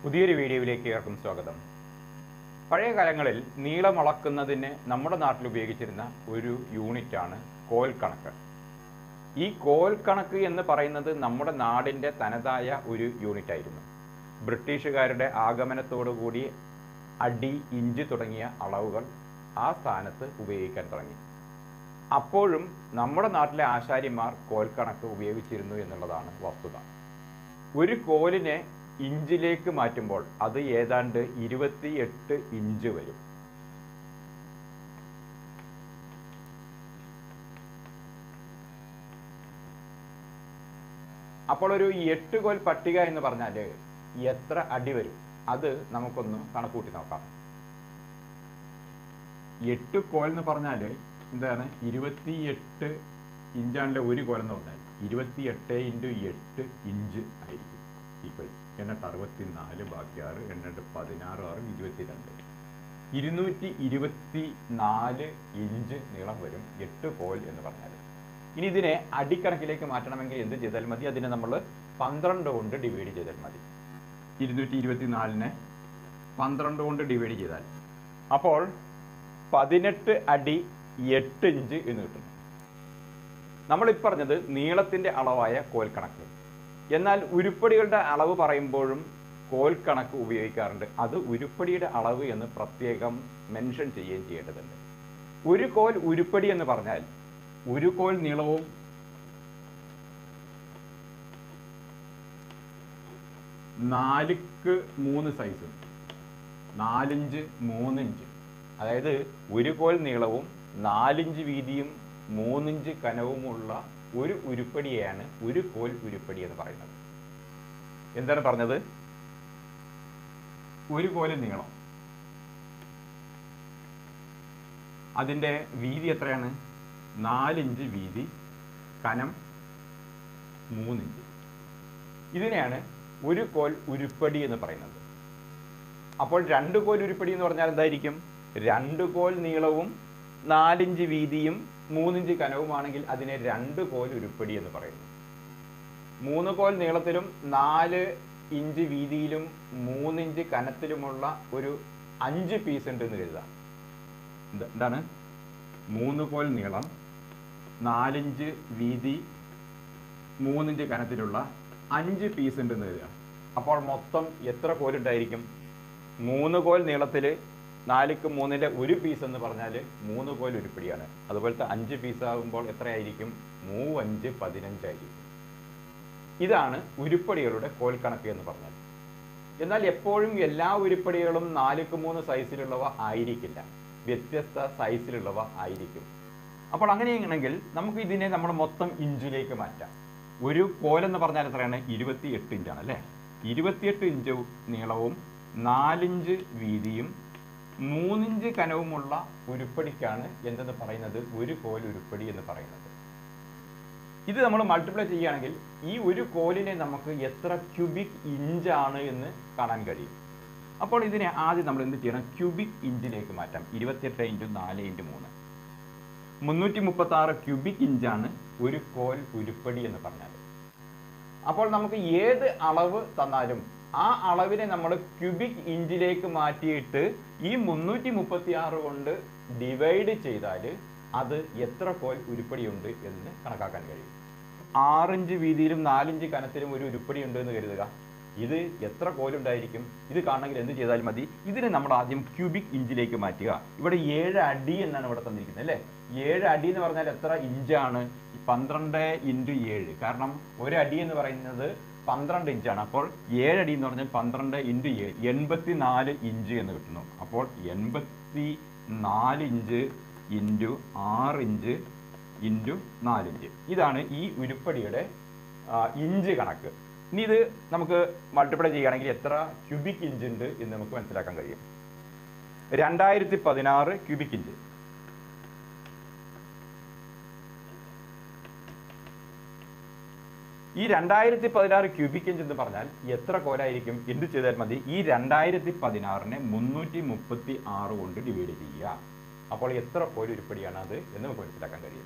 പുതിയൊരു വീഡിയോയിലേക്ക് ഏവർക്കും സ്വാഗതം പഴയ കാലങ്ങളിൽ നീളം അളക്കുന്നതിന് നമ്മുടെ നാട്ടിൽ ഉപയോഗിച്ചിരുന്ന ഒരു യൂണിറ്റാണ് കോൽ കണക്ക് ഈ കോൽ കണക്ക് എന്ന് പറയുന്നത് നമ്മുടെ നാടിൻ്റെ തനതായ ഒരു യൂണിറ്റ് ആയിരുന്നു ബ്രിട്ടീഷുകാരുടെ ആഗമനത്തോടുകൂടി അടി ഇഞ്ച് തുടങ്ങിയ അളവുകൾ ആ സ്ഥാനത്ത് ഉപയോഗിക്കാൻ തുടങ്ങി അപ്പോഴും നമ്മുടെ നാട്ടിലെ ആശാരിമാർ കോൽ കണക്ക് ഉപയോഗിച്ചിരുന്നു എന്നുള്ളതാണ് വസ്തുത ഒരു കോലിനെ ഇഞ്ചിലേക്ക് മാറ്റുമ്പോൾ അത് ഏതാണ്ട് ഇരുപത്തിയെട്ട് ഇഞ്ച് വരും അപ്പോൾ ഒരു എട്ട് കോൽ പട്ടിക എന്ന് പറഞ്ഞാൽ എത്ര അടി വരും അത് നമുക്കൊന്ന് കണക്കൂട്ടി നോക്കാം എട്ട് കോൽ എന്ന് പറഞ്ഞാൽ എന്താണ് ഇരുപത്തിയെട്ട് ഇഞ്ചാണല്ലോ ഒരു കോൽ എന്ന് പറഞ്ഞാൽ ഇരുപത്തിയെട്ട് ഇൻറ്റു എട്ട് ഇഞ്ച് ആയിരിക്കും ഈക്വൽ എന്നിട്ട് അറുപത്തി നാല് ബാക്കി ആറ് എന്നിട്ട് പതിനാറ് ആറ് ഇരുപത്തിരണ്ട് ഇരുന്നൂറ്റി ഇരുപത്തി നാല് ഇഞ്ച് നീളം വരും എട്ട് കോൽ എന്ന് പറഞ്ഞാൽ ഇനി ഇതിനെ അടിക്കണക്കിലേക്ക് മാറ്റണമെങ്കിൽ എന്ത് ചെയ്താൽ മതി അതിനെ നമ്മൾ പന്ത്രണ്ട് കൊണ്ട് ഡിവൈഡ് ചെയ്താൽ മതി ഇരുന്നൂറ്റി ഇരുപത്തി നാലിനെ പന്ത്രണ്ട് കൊണ്ട് ഡിവൈഡ് ചെയ്താൽ അപ്പോൾ പതിനെട്ട് അടി എട്ട് ഇഞ്ച് എന്ന് കിട്ടുന്നു നമ്മൾ ഈ പറഞ്ഞത് നീളത്തിന്റെ അളവായ കോൽ കണക്ക് എന്നാൽ ഉരുപ്പടികളുടെ അളവ് പറയുമ്പോഴും കോൽ കണക്ക് ഉപയോഗിക്കാറുണ്ട് അത് ഉരുപ്പടിയുടെ അളവ് എന്ന് പ്രത്യേകം മെൻഷൻ ചെയ്യുകയും ചെയ്യേണ്ടതുണ്ട് ഒരു കോൽ ഉരുപ്പടി എന്ന് പറഞ്ഞാൽ ഒരു കോൽ നീളവും നാലുക്ക് മൂന്ന് സൈസും നാലിഞ്ച് മൂന്നിഞ്ച് അതായത് ഒരു കോൽ നീളവും നാലിഞ്ച് വീതിയും മൂന്നിഞ്ച് കനവുമുള്ള ഒരു ഉരുപ്പടിയെയാണ് ഒരു കോൽ ഉരുപ്പടി എന്ന് പറയുന്നത് എന്താണ് പറഞ്ഞത് ഒരു കോല് നീളം അതിൻ്റെ വീതി എത്രയാണ് നാലിഞ്ച് വീതി കനം മൂന്നിഞ്ച് ഇതിനെയാണ് ഒരു കോൽ ഉരുപ്പടി എന്ന് പറയുന്നത് അപ്പോൾ രണ്ട് കോൽ ഉരുപ്പടി എന്ന് പറഞ്ഞാൽ എന്തായിരിക്കും രണ്ട് കോൽ നീളവും നാലിഞ്ച് വീതിയും മൂന്നിഞ്ച് കനവുമാണെങ്കിൽ അതിനെ രണ്ട് കോൽ ഉരുപ്പടി എന്ന് പറയുന്നു മൂന്ന് കോൽ നീളത്തിലും നാല് ഇഞ്ച് വീതിയിലും മൂന്നിഞ്ച് കനത്തിലുമുള്ള ഒരു അഞ്ച് പീസ് ഉണ്ട് എന്ന് കരുതാം എന്ത്- എന്താണ് മൂന്ന് കോൽ നീളം നാലിഞ്ച് വീതി മൂന്നിഞ്ച് കനത്തിലുള്ള അഞ്ച് പീസ് ഉണ്ടെന്ന് കരുതുക അപ്പോൾ മൊത്തം എത്ര കോലുണ്ടായിരിക്കും മൂന്ന് കോൽ നീളത്തിൽ നാലിക്ക് മൂന്നിൻ്റെ ഒരു പീസ് എന്ന് പറഞ്ഞാൽ മൂന്ന് കോൽ ഉരുപ്പിടിയാണ് അതുപോലത്തെ അഞ്ച് പീസ് ആകുമ്പോൾ എത്രയായിരിക്കും മൂവഞ്ച് പതിനഞ്ചായിരിക്കും ഇതാണ് ഉരുപ്പടികളുടെ കോൽ കണക്ക് എന്ന് പറഞ്ഞാൽ എന്നാൽ എപ്പോഴും എല്ലാ ഉരുപ്പടികളും നാലുക്ക് മൂന്ന് സൈസിലുള്ളവ ആയിരിക്കില്ല വ്യത്യസ്ത സൈസിലുള്ളവ ആയിരിക്കും അപ്പോൾ അങ്ങനെയാണെങ്കിൽ നമുക്ക് ഇതിനെ നമ്മൾ മൊത്തം ഇഞ്ചിലേക്ക് മാറ്റാം ഒരു കോലെന്ന് പറഞ്ഞാൽ എത്രയാണ് ഇരുപത്തി എട്ട് ഇഞ്ചാണ് അല്ലേ ഇരുപത്തിയെട്ട് ഇഞ്ച് നീളവും നാലിഞ്ച് വീതിയും മൂന്നിഞ്ച് കനവുമുള്ള ഉരുപ്പടിക്കാണ് എന്തെന്ന് പറയുന്നത് ഒരു കോൽ ഉരുപ്പടി എന്ന് പറയുന്നത് ഇത് നമ്മൾ മൾട്ടിപ്ലൈ ചെയ്യുകയാണെങ്കിൽ ഈ ഒരു കോലിനെ നമുക്ക് എത്ര ക്യൂബിക് ഇഞ്ചാണ് എന്ന് കാണാൻ കഴിയും അപ്പോൾ ഇതിനെ ആദ്യം നമ്മൾ എന്ത് ചെയ്യണം ക്യൂബിക് ഇഞ്ചിലേക്ക് മാറ്റാം ഇരുപത്തിയെട്ട് ഇൻറ്റു നാല് ഇൻറ്റു മൂന്ന് മുന്നൂറ്റി മുപ്പത്തി ആറ് ക്യൂബിക് ഇഞ്ചാണ് ഒരു കോൽ ഉരുപ്പടി എന്ന് പറഞ്ഞാൽ അപ്പോൾ നമുക്ക് ഏത് അളവ് തന്നാലും ആ അളവിനെ നമ്മൾ ക്യൂബിക് ഇഞ്ചിലേക്ക് മാറ്റിയിട്ട് ഈ മുന്നൂറ്റി മുപ്പത്തി ആറ് കൊണ്ട് ഡിവൈഡ് ചെയ്താൽ അത് എത്ര കോൽ ഉരുപ്പടിയുണ്ട് എന്ന് കണക്കാക്കാൻ കഴിയും ആറിഞ്ച് വീതിയിലും നാലിഞ്ച് കനത്തിലും ഒരു ഉരുപ്പടി ഉണ്ട് എന്ന് കരുതുക ഇത് എത്ര കോലുണ്ടായിരിക്കും ഇത് കാണണമെങ്കിൽ എന്ത് ചെയ്താൽ മതി ഇതിനെ നമ്മൾ ആദ്യം ക്യൂബിക് ഇഞ്ചിലേക്ക് മാറ്റുക ഇവിടെ ഏഴ് അടി എന്നാണ് ഇവിടെ തന്നിരിക്കുന്നത് അല്ലേ ഏഴ് അടി എന്ന് പറഞ്ഞാൽ എത്ര ഇഞ്ചാണ് ഈ പന്ത്രണ്ട് ഇൻറ്റു ഏഴ് കാരണം ഒരു അടി എന്ന് പറയുന്നത് പന്ത്രണ്ട് ഇഞ്ചാണ് അപ്പോൾ ഏഴടി എന്ന് പറഞ്ഞാൽ പന്ത്രണ്ട് ഇൻറ്റു ഏഴ് എൺപത്തി നാല് ഇഞ്ച് എന്ന് കിട്ടുന്നു അപ്പോൾ എൺപത്തി നാല് ഇഞ്ച് ഇൻറ്റു ആറ് ഇഞ്ച് ഇൻറ്റു നാലിഞ്ച് ഇതാണ് ഈ ഉരുപ്പടിയുടെ ആ, ഇഞ്ച് കണക്ക് ഇനി ഇത് നമുക്ക് മൾട്ടിപ്ലൈ ചെയ്യുകയാണെങ്കിൽ എത്ര ക്യൂബിക് ഇഞ്ച് ഉണ്ട് എന്ന് നമുക്ക് മനസ്സിലാക്കാൻ കഴിയും രണ്ടായിരത്തി പതിനാറ് ക്യൂബിക് ഇഞ്ച് ഈ രണ്ടായിരത്തി പതിനാറ് ക്യൂബിക് ഇഞ്ച് എന്ന് പറഞ്ഞാൽ എത്ര കോലായിരിക്കും എന്ത് ചെയ്താൽ മതി ഈ രണ്ടായിരത്തി പതിനാറിനെ മുന്നൂറ്റി മുപ്പത്തി ആറ് കൊണ്ട് ഡിവൈഡ് ചെയ്യുക അപ്പോൾ എത്ര കോൽ ഉരുപ്പടിയാണ് അത് എന്ന് നമുക്ക് മനസ്സിലാക്കാൻ കഴിയും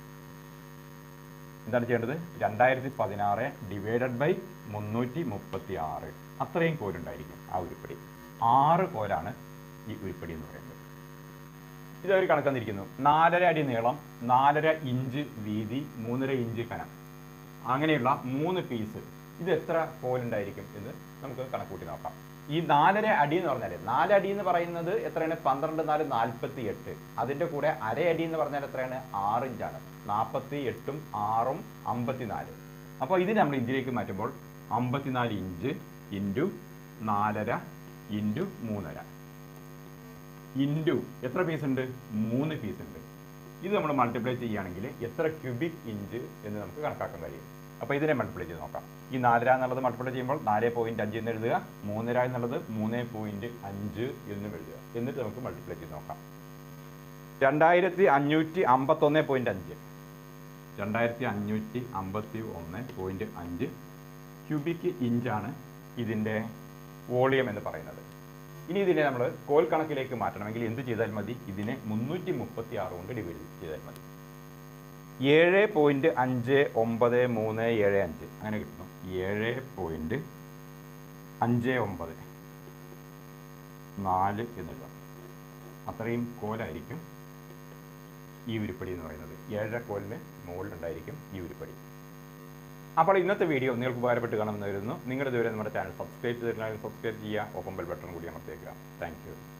എന്താണ് ചെയ്യേണ്ടത് രണ്ടായിരത്തി പതിനാറ് ഡിവൈഡഡ് ബൈ മുന്നൂറ്റി മുപ്പത്തി ആറ് അത്രയും കോലുണ്ടായിരിക്കും ആ ഉരുപ്പടി ആറ് കോലാണ് ഈ ഉരുപ്പടി എന്ന് പറയുന്നത് ഇതൊരു കണക്ക് തന്നിരിക്കുന്നു നാലര അടി നീളം നാലര ഇഞ്ച് വീതി മൂന്നര ഇഞ്ച് കനം അങ്ങനെയുള്ള മൂന്ന് പീസ് ഇത് എത്ര കോലുണ്ടായിരിക്കും എന്ന് നമുക്ക് കണക്കൂട്ടി നോക്കാം ഈ നാലര അടി എന്ന് പറഞ്ഞാൽ നാലടി എന്ന് പറയുന്നത് എത്രയാണ് പന്ത്രണ്ട് നാല് നാൽപ്പത്തി എട്ട് അതിൻ്റെ കൂടെ അര അടി എന്ന് പറഞ്ഞാൽ എത്രയാണ് ആറ് ഇഞ്ചാണ് നാൽപ്പത്തി എട്ടും ആറും അമ്പത്തിനാല് അപ്പോൾ ഇതിനെ നമ്മൾ ഇഞ്ചിലേക്ക് മാറ്റുമ്പോൾ അമ്പത്തിനാല് ഇഞ്ച് ഇൻറ്റു നാലര ഇൻറ്റു മൂന്നര ഇൻറ്റു എത്ര പീസ് ഉണ്ട് മൂന്ന് പീസ് ഉണ്ട് ഇത് നമ്മൾ മൾട്ടിപ്ലൈ ചെയ്യുകയാണെങ്കിൽ എത്ര ക്യൂബിക് ഇഞ്ച് എന്ന് നമുക്ക് കണക്കാക്കാൻ കഴിയും അപ്പോൾ ഇതിനെ മൾട്ടിപ്ലൈ ചെയ്ത് നോക്കാം ഈ നാലര എന്നുള്ളത് മൾട്ടിപ്ലൈ ചെയ്യുമ്പോൾ നാല് പോയിന്റ് അഞ്ച് എന്ന് എഴുതുക മൂന്നര എന്നുള്ളത് മൂന്ന് പോയിന്റ് അഞ്ച് എന്നും എഴുതുക എന്നിട്ട് നമുക്ക് മൾട്ടിപ്ലൈ ചെയ്ത് നോക്കാം രണ്ടായിരത്തി അഞ്ഞൂറ്റി അമ്പത്തൊന്ന് പോയിന്റ് അഞ്ച് രണ്ടായിരത്തി അഞ്ഞൂറ്റി അമ്പത്തി ഒന്ന് പോയിന്റ് അഞ്ച് ക്യൂബിക് ഇഞ്ചാണ് ഇതിൻ്റെ വോളിയം എന്ന് പറയുന്നത് ഇനി ഇതിനെ നമ്മൾ കോൽ കണക്കിലേക്ക് മാറ്റണമെങ്കിൽ എന്ത് ചെയ്താൽ മതി ഇതിനെ മുന്നൂറ്റി മുപ്പത്തി ആറ് കൊണ്ട് ഡിവൈഡ് ചെയ്താൽ മതി ഏഴ് പോയിന്റ് അഞ്ച് ഒമ്പത് മൂന്ന് ഏഴ് അഞ്ച് അങ്ങനെ കിട്ടുന്നു ഏഴ് പോയിന്റ് അഞ്ച് ഒമ്പത് നാല് എന്നെഴുതാം അത്രയും കോലായിരിക്കും ഈ ഉരുപ്പടി എന്ന് പറയുന്നത് ഏഴര കോലിന് മുകളിലുണ്ടായിരിക്കും ഈ ഉരുപ്പടി അപ്പോൾ ഇന്നത്തെ വീഡിയോ നിങ്ങൾക്ക് ഉപകാരപ്പെട്ട് കാണുമെന്ന് വരുന്നു നിങ്ങൾ ഇതുവരെ നമ്മുടെ ചാനൽ സബ്സ്ക്രൈബ് ചെയ്തിട്ടുണ്ടെങ്കിൽ സബ്സ്ക്രൈബ് ചെയ്യുക ഒപ്പം ബെൽ ബട്ടൺ കൂടി അമർത്തേക്കുക താങ്ക് യു